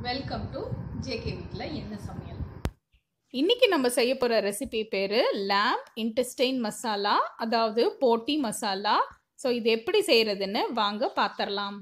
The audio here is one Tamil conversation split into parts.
வெல்கம் டு ஜேகே வீட்டில் என்ன சமையல் இன்னைக்கு நம்ம செய்ய போகிற ரெசிபி பேர் லேம்ப் இன்டெஸ்டைன் மசாலா அதாவது போட்டி மசாலா ஸோ இது எப்படி செய்கிறதுன்னு வாங்க பார்த்துடலாம்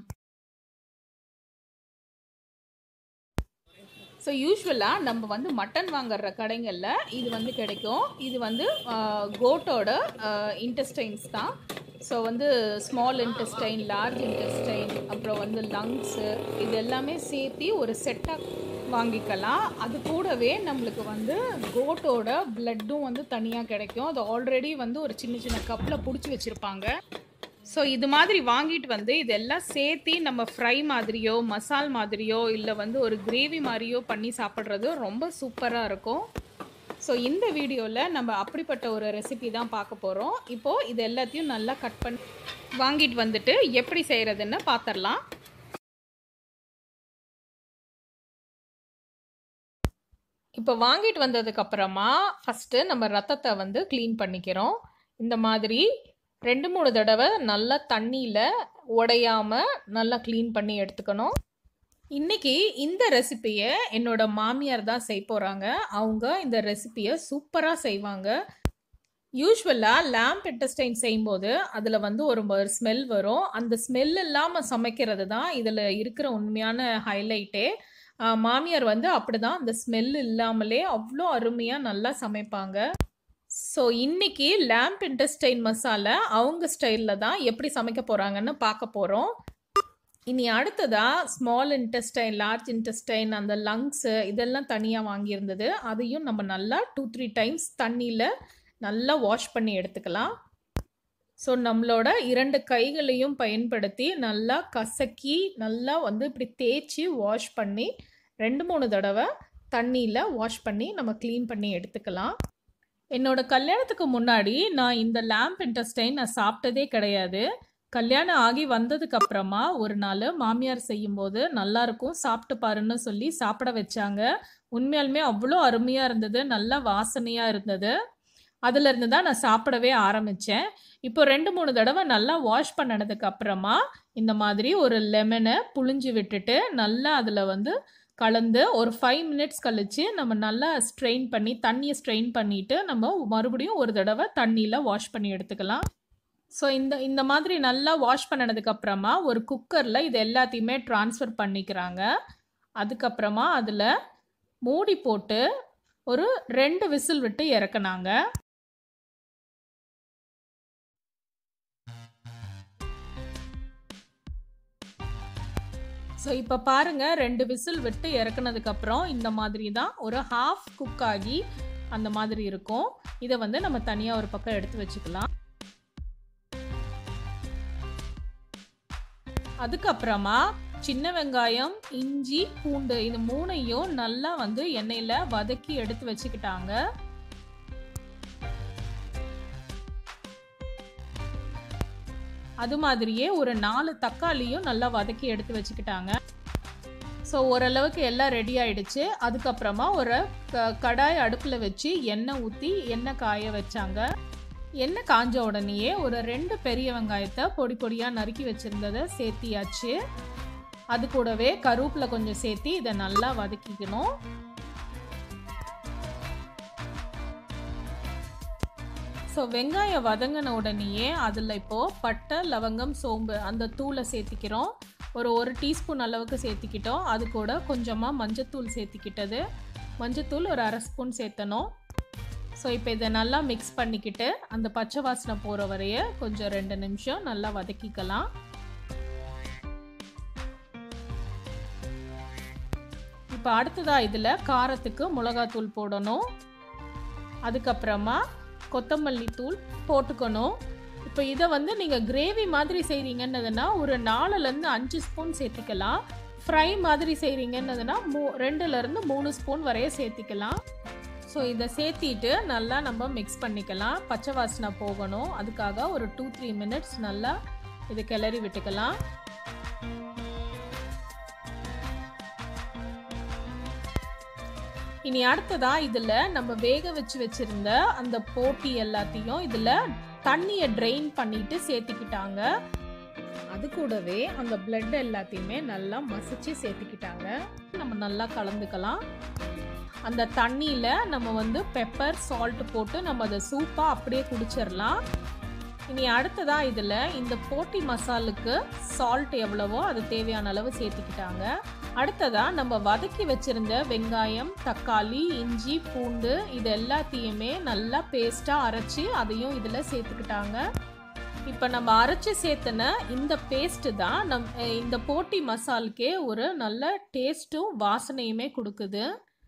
ஸோ யூஸ்வலாக நம்ம வந்து மட்டன் வாங்குற கடைகளில் இது வந்து கிடைக்கும் இது வந்து கோட்டோட இன்டெஸ்டைன்ஸ் தான் ஸோ வந்து ஸ்மால் இன்டெஸ்டைன் லார்ஜ் இன்டெஸ்டைன் அப்புறம் வந்து லங்ஸு இது எல்லாமே சேர்த்து ஒரு செட்டாக வாங்கிக்கலாம் அது கூடவே நம்மளுக்கு வந்து கோட்டோட பிளட்டும் வந்து தனியாக கிடைக்கும் அது ஆல்ரெடி வந்து ஒரு சின்ன சின்ன கப்பில் பிடிச்சி வச்சுருப்பாங்க ஸோ இது மாதிரி வாங்கிட்டு வந்து இதெல்லாம் சேர்த்து நம்ம ஃப்ரை மாதிரியோ மசால் மாதிரியோ இல்லை வந்து ஒரு கிரேவி மாதிரியோ பண்ணி சாப்பிட்றது ரொம்ப சூப்பராக இருக்கும் ஸோ இந்த வீடியோவில் நம்ம அப்படிப்பட்ட ஒரு ரெசிபி தான் பார்க்க போகிறோம் இப்போது இது எல்லாத்தையும் நல்லா கட் பண்ணி வாங்கிட்டு வந்துட்டு எப்படி செய்கிறதுன்னு பார்த்துடலாம் இப்போ வாங்கிட்டு வந்ததுக்கப்புறமா ஃபஸ்ட்டு நம்ம ரத்தத்தை வந்து க்ளீன் பண்ணிக்கிறோம் இந்த மாதிரி ரெண்டு மூணு தடவை நல்லா தண்ணியில் உடையாமல் நல்லா க்ளீன் பண்ணி எடுத்துக்கணும் இன்றைக்கி இந்த ரெசிப்பியை என்னோட மாமியார் தான் செய்ய போகிறாங்க அவங்க இந்த ரெசிப்பியை சூப்பராக செய்வாங்க யூஸ்வலாக லேம்ப் இன்டெஸ்டைன் செய்யும்போது அதில் வந்து ஒரு ஒரு ஸ்மெல் வரும் அந்த ஸ்மெல் இல்லாமல் சமைக்கிறது தான் இதில் இருக்கிற உண்மையான ஹைலைட்டே மாமியார் வந்து அப்படி தான் அந்த ஸ்மெல் இல்லாமலே அவ்வளோ அருமையாக நல்லா சமைப்பாங்க ஸோ இன்னைக்கு லேம்ப் இன்டெஸ்டைன் மசாலா அவங்க ஸ்டைலில் தான் எப்படி சமைக்க போகிறாங்கன்னு பார்க்க போகிறோம் இனி அடுத்ததாக ஸ்மால் இன்டெஸ்டைன் லார்ஜ் இன்டெஸ்டைன் அந்த லங்ஸு இதெல்லாம் தனியாக வாங்கியிருந்தது அதையும் நம்ம நல்லா டூ த்ரீ டைம்ஸ் தண்ணியில் நல்லா வாஷ் பண்ணி எடுத்துக்கலாம் ஸோ நம்மளோட இரண்டு கைகளையும் பயன்படுத்தி நல்லா கசக்கி நல்லா வந்து இப்படி தேய்ச்சி வாஷ் பண்ணி ரெண்டு மூணு தடவை தண்ணியில் வாஷ் பண்ணி நம்ம க்ளீன் பண்ணி எடுத்துக்கலாம் என்னோட கல்யாணத்துக்கு முன்னாடி நான் இந்த லேம்ப் இன்டெஸ்டைன் நான் சாப்பிட்டதே கிடையாது கல்யாணம் ஆகி வந்ததுக்கு அப்புறமா ஒரு நாள் மாமியார் செய்யும்போது நல்லா இருக்கும் சாப்பிட்டு பாருன்னு சொல்லி சாப்பிட வச்சாங்க உண்மையாலுமே அவ்வளோ அருமையாக இருந்தது நல்லா வாசனையாக இருந்தது அதுலேருந்து தான் நான் சாப்பிடவே ஆரம்பித்தேன் இப்போ ரெண்டு மூணு தடவை நல்லா வாஷ் பண்ணினதுக்கு அப்புறமா இந்த மாதிரி ஒரு லெமனை புழிஞ்சு விட்டுட்டு நல்லா அதில் வந்து கலந்து ஒரு ஃபைவ் மினிட்ஸ் கழித்து நம்ம நல்லா ஸ்ட்ரெயின் பண்ணி தண்ணியை ஸ்ட்ரெயின் பண்ணிவிட்டு நம்ம மறுபடியும் ஒரு தடவை தண்ணியில் வாஷ் பண்ணி எடுத்துக்கலாம் ஸோ இந்த இந்த மாதிரி நல்லா வாஷ் பண்ணினதுக்கப்புறமா ஒரு குக்கரில் இது எல்லாத்தையுமே ட்ரான்ஸ்ஃபர் பண்ணிக்கிறாங்க அதுக்கப்புறமா அதில் மூடி போட்டு ஒரு ரெண்டு விசில் விட்டு இறக்குனாங்க ஸோ இப்போ பாருங்கள் ரெண்டு விசில் விட்டு இறக்குனதுக்கப்புறம் இந்த மாதிரி தான் ஒரு ஹாஃப் குக் ஆகி அந்த மாதிரி இருக்கும் இதை வந்து நம்ம தனியாக ஒரு பக்கம் எடுத்து வச்சுக்கலாம் அதுக்கப்புறமா சின்ன வெங்காயம் இஞ்சி பூண்டு இது மூணையும் நல்லா வந்து எண்ணெயில் வதக்கி எடுத்து வச்சுக்கிட்டாங்க அது மாதிரியே ஒரு நாலு தக்காளியும் நல்லா வதக்கி எடுத்து வச்சுக்கிட்டாங்க ஸோ ஓரளவுக்கு எல்லாம் ரெடி ஆயிடுச்சு அதுக்கப்புறமா ஒரு க கடாய் அடுப்பில் வச்சு எண்ணெய் ஊற்றி எண்ணெய் காய வச்சாங்க எண்ணெய் காஞ்ச உடனேயே ஒரு ரெண்டு பெரிய வெங்காயத்தை பொடி பொடியாக நறுக்கி வச்சுருந்ததை சேர்த்தியாச்சு அது கூடவே கருவேப்பில் கொஞ்சம் சேர்த்து இதை நல்லா வதக்கிக்கணும் ஸோ வெங்காயம் வதங்கின உடனேயே அதில் இப்போது பட்டை லவங்கம் சோம்பு அந்த தூளை சேர்த்திக்கிறோம் ஒரு ஒரு டீஸ்பூன் அளவுக்கு சேர்த்திக்கிட்டோம் அது கூட கொஞ்சமாக மஞ்சத்தூள் சேர்த்திக்கிட்டது மஞ்சத்தூள் ஒரு அரை ஸ்பூன் சேர்த்தணும் ஸோ இப்போ இதை நல்லா மிக்ஸ் பண்ணிக்கிட்டு அந்த பச்சை வாசனை போகிற வரைய கொஞ்சம் ரெண்டு நிமிஷம் நல்லா வதக்கிக்கலாம் இப்போ அடுத்ததாக இதில் காரத்துக்கு மிளகாத்தூள் போடணும் அதுக்கப்புறமா கொத்தமல்லி தூள் போட்டுக்கணும் இப்போ இதை வந்து நீங்கள் கிரேவி மாதிரி செய்கிறீங்கன்னதுன்னா ஒரு நாலுலேருந்து அஞ்சு ஸ்பூன் சேர்த்திக்கலாம் ஃப்ரை மாதிரி செய்கிறீங்கன்னதுன்னா மூ ரெண்டுலேருந்து மூணு ஸ்பூன் வரைய சேர்த்திக்கலாம் ஸோ இதை சேர்த்திட்டு நல்லா நம்ம மிக்ஸ் பண்ணிக்கலாம் பச்சை வாசனை போகணும் அதுக்காக ஒரு டூ த்ரீ மினிட்ஸ் நல்லா இதை கிளறி விட்டுக்கலாம் இனி அடுத்ததா இதில் நம்ம வேக வச்சு வச்சுருந்த அந்த போட்டி எல்லாத்தையும் இதில் தண்ணியை ட்ரெயின் பண்ணிட்டு சேர்த்துக்கிட்டாங்க அது கூடவே அந்த பிளட் எல்லாத்தையுமே நல்லா மசிச்சு சேர்த்துக்கிட்டாங்க நம்ம நல்லா கலந்துக்கலாம் அந்த தண்ணியில் நம்ம வந்து பெப்பர் சால்ட் போட்டு நம்ம அதை சூப்பாக அப்படியே குடிச்சிடலாம் இனி அடுத்ததாக இதில் இந்த போட்டி மசாலுக்கு சால்ட் எவ்வளவோ அது தேவையான அளவு சேர்த்துக்கிட்டாங்க அடுத்ததாக நம்ம வதக்கி வச்சுருந்த வெங்காயம் தக்காளி இஞ்சி பூண்டு இது எல்லாத்தையுமே நல்லா பேஸ்ட்டாக அரைச்சி அதையும் இதில் சேர்த்துக்கிட்டாங்க இப்போ நம்ம அரைச்சி சேர்த்துன இந்த பேஸ்ட்டு தான் நம் இந்த போட்டி மசாலுக்கே ஒரு நல்ல டேஸ்ட்டும் வாசனையுமே கொடுக்குது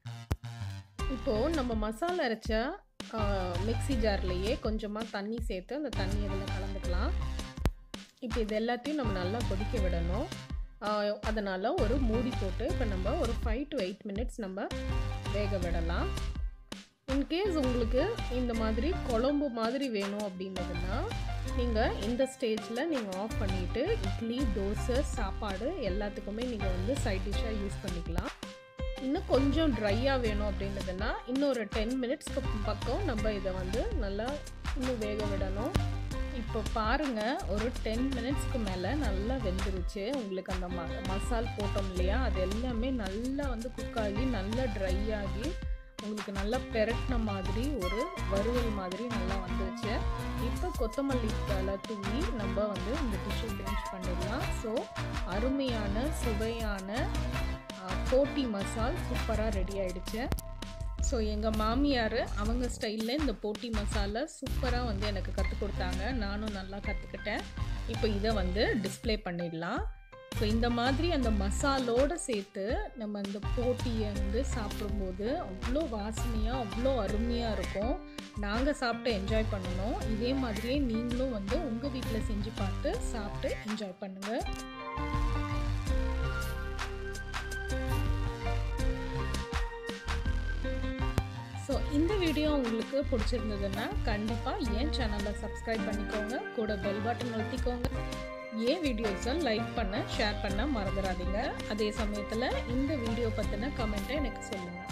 இப்போது நம்ம மசாலா அரைச்ச மிக்சி ஜார்லேயே கொஞ்சமாக தண்ணி சேர்த்து அந்த தண்ணி இதில் கலந்துக்கலாம் இப்போ இது எல்லாத்தையும் நம்ம நல்லா கொதிக்க விடணும் அதனால் ஒரு மூடி போட்டு இப்போ நம்ம ஒரு ஃபைவ் டு எயிட் மினிட்ஸ் நம்ம வேக விடலாம் இன்கேஸ் உங்களுக்கு இந்த மாதிரி குழம்பு மாதிரி வேணும் அப்படின்னதுன்னா நீங்கள் இந்த ஸ்டேஜில் நீங்கள் ஆஃப் பண்ணிவிட்டு இட்லி தோசை சாப்பாடு எல்லாத்துக்குமே நீங்கள் வந்து சைட் டிஷ்ஷாக யூஸ் பண்ணிக்கலாம் இன்னும் கொஞ்சம் ட்ரையாக வேணும் அப்படின்றதுனா இன்னும் ஒரு டென் மினிட்ஸ்க்கு பக்கம் நம்ம இதை வந்து நல்லா இன்னும் வேக விடணும் இப்போ பாருங்கள் ஒரு டென் மினிட்ஸ்க்கு மேலே நல்லா வெந்துருச்சு உங்களுக்கு அந்த ம மசால் போட்டோம் இல்லையா அது எல்லாமே நல்லா வந்து குக் ஆகி நல்லா ட்ரை ஆகி உங்களுக்கு நல்லா பெரட்டின மாதிரி ஒரு வறுவல் மாதிரி நல்லா வந்துருச்சு இப்போ கொத்தமல்லி தலை தூவி நம்ம வந்து இந்த டிஷ்ஷை ஃபினிஷ் பண்ணிடலாம் ஸோ அருமையான சுவையான போட்டி மசால் சூப்பராக ரெடி ஆகிடுச்சு ஸோ எங்கள் மாமியார் அவங்க ஸ்டைலில் இந்த போட்டி மசாலா சூப்பராக வந்து எனக்கு கற்றுக் கொடுத்தாங்க நானும் நல்லா கற்றுக்கிட்டேன் இப்போ இதை வந்து டிஸ்பிளே பண்ணிடலாம் ஸோ இந்த மாதிரி அந்த மசாலோடு சேர்த்து நம்ம இந்த போட்டியை வந்து சாப்பிடும்போது அவ்வளோ வாசனையாக அவ்வளோ அருமையாக இருக்கும் நாங்கள் சாப்பிட்டு என்ஜாய் பண்ணணும் இதே மாதிரியே நீங்களும் வந்து உங்கள் வீட்டில் செஞ்சு பார்த்து சாப்பிட்டு என்ஜாய் பண்ணுங்கள் ஸோ இந்த வீடியோ உங்களுக்கு பிடிச்சிருந்ததுன்னா கண்டிப்பாக என் சேனலை சப்ஸ்கிரைப் பண்ணிக்கோங்க கூட பெல் பட்டன் அழுத்திக்கோங்க ஏன் வீடியோஸை லைக் பண்ண ஷேர் பண்ண மறந்துடாதீங்க அதே சமயத்தில் இந்த வீடியோ பற்றின கமெண்ட்டை எனக்கு சொல்லுங்கள்